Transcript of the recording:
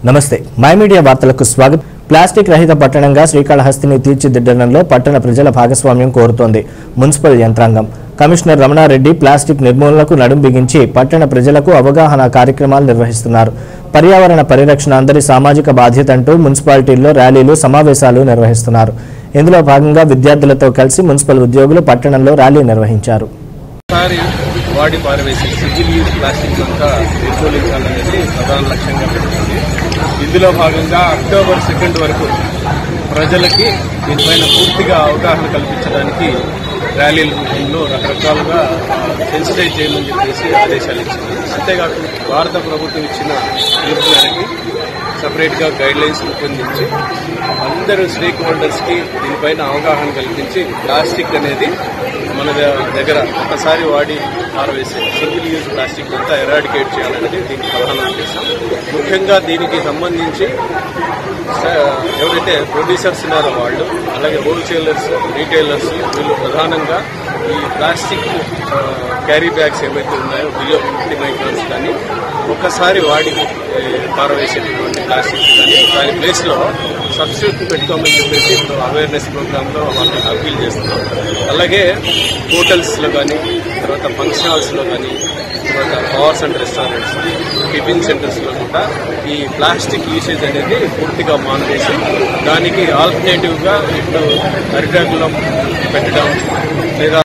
నమస్తే my media వార్తలకు స్వాగతం ప్లాస్టిక్ రహిత పట్టణంగా శ్రీకాళహస్తిని తీర్చిదిద్దడంలో పట్టణ ప్రజల భాగస్వామ్యం కోరుతోంది మున్సిపల్ యంత్రాంగం కమిషనర్ రమణారెడ్డి ప్లాస్టిక్ నిర్మూలనకు నడుం బిగించి పట్టణ ప్రజలకు అవగాహన కార్యక్రమాలు నిర్వహిస్తున్నారు పర్యావరణ పరిరక్షణ అందరి సామాజిక బాధ్యత అంటూ మున్సిపాలిటీల్లో ర్యాలీలు సమావేశాలు నిర్వహిస్తున్నారు ఇందులో భాగంగా విద్యార్థులతో కలిసి మున్సిపల్ ఉద్యోగులు పట్టణంలో ర్యాలీ నిర్వహించారు ఒకసారి వాడి పారవేసి సింగిల్ యూజ్ ప్లాస్టిక్ అంతా నిర్మూలించాలనేది ప్రధాన లక్ష్యంగా పెట్టుకుంది ఇందులో భాగంగా అక్టోబర్ సెకండ్ వరకు ప్రజలకి దీనిపైన పూర్తిగా అవగాహన కల్పించడానికి ర్యాలీల రూపంలో రకరకాలుగా సెన్సిటైజ్ చేయమని చెప్పేసి ఆదేశాలు ఇచ్చింది అంతేకాకుండా భారత ప్రభుత్వం ఇచ్చిన తీర్పు మేరకి సపరేట్గా గైడ్ లైన్స్ రూపొందించి అందరూ స్టేక్ హోల్డర్స్కి దీనిపైన అవగాహన కల్పించి ప్లాస్టిక్ అనేది మన ద- దగ్గర ఒకసారి వాడి పారవేసే సింగిల్ యూజ్ ప్లాస్టిక్ అంతా ఎరాడికేట్ చేయాలనేది దీనికి ప్రధాన ఉద్దేశం ముఖ్యంగా దీనికి సంబంధించి స- ఎవరైతే ప్రొడ్యూసర్స్ ఉన్నారో వాళ్ళు అలాగే హోల్సేలర్స్ రీటైలర్స్ వీళ్ళు ప్రధానంగా ఈ ప్లాస్టిక్ ఆ, క్యారీ బ్యాగ్స్ ఏవైతే ఉన్నాయో బిలో ఫిఫ్టీ మైక్రాన్స్ కానీ ఒక్కసారి వాడి ఏ, పారవేసేటటువంటి ప్లాస్టిక్ కానీ దాని ప్లేస్లో సబ్స్టిట్యూట్ పెట్టుకోమని చెప్పేసి ఇప్పుడు అవేర్నెస్ ప్రోగ్రాంలో వాళ్ళకి అప్పీల్ చేస్తున్నాం అలాగే హోటల్స్లో కానీ తర్వాత ఫంక్షన్ హాల్స్లో కానీ తర్వాత బార్స్ అండ్ రెస్టారెంట్స్ టిఫిన్ సెంటర్స్లో కూడా ఈ ప్లాస్టిక్ యూసేజ్ అనేది పూర్తిగా మానేసి దానికి ఆల్టర్నేటివ్గా ఇప్పుడు అరిటాకులం పెట్టడం లేదా